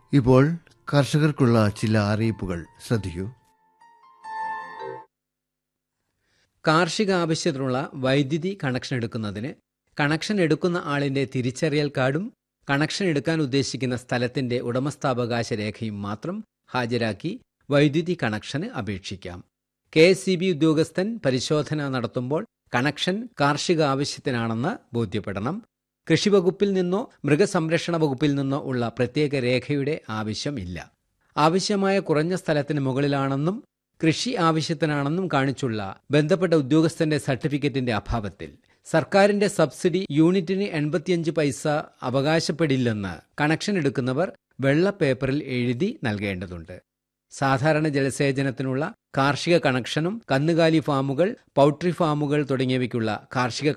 ഇപ്പോൾ കർഷകർക്കുള്ള ചില അറിയിപ്പുകൾ ശ്രദ്ധിക്കൂ കാർഷിക ആവശ്യത്തിനുള്ള വൈദ്യുതി കണക്ഷൻ എടുക്കുന്നതിന് കണക്ഷൻ എടുക്കുന്ന ആളിന്റെ തിരിച്ചറിയൽ കാർഡും കണക്ഷൻ എടുക്കാൻ ഉദ്ദേശിക്കുന്ന സ്ഥലത്തിന്റെ ഉടമസ്ഥാവകാശ രേഖയും മാത്രം ഹാജരാക്കി വൈദ്യുതി കണക്ഷന് അപേക്ഷിക്കാം കെ എസ് ഉദ്യോഗസ്ഥൻ പരിശോധന നടത്തുമ്പോൾ കണക്ഷൻ കാർഷിക ആവശ്യത്തിനാണെന്ന് ബോധ്യപ്പെടണം കൃഷിവകുപ്പിൽ നിന്നോ മൃഗസംരക്ഷണ വകുപ്പിൽ നിന്നോ ഉള്ള പ്രത്യേക രേഖയുടെ ആവശ്യമില്ല ആവശ്യമായ കുറഞ്ഞ സ്ഥലത്തിന് മുകളിലാണെന്നും കൃഷി ആവശ്യത്തിനാണെന്നും കാണിച്ചുള്ള ബന്ധപ്പെട്ട ഉദ്യോഗസ്ഥന്റെ സർട്ടിഫിക്കറ്റിന്റെ അഭാവത്തിൽ സർക്കാരിന്റെ സബ്സിഡി യൂണിറ്റിന് എൺപത്തിയഞ്ച് പൈസ അവകാശപ്പെടില്ലെന്ന് കണക്ഷൻ എടുക്കുന്നവർ വെള്ള പേപ്പറിൽ എഴുതി നൽകേണ്ടതുണ്ട് സാധാരണ ജലസേചനത്തിനുള്ള കാർഷിക കണക്ഷനും കന്നുകാലി ഫാമുകൾ പൗൾട്രി ഫാമുകൾ തുടങ്ങിയവയ്ക്കുള്ള കാർഷിക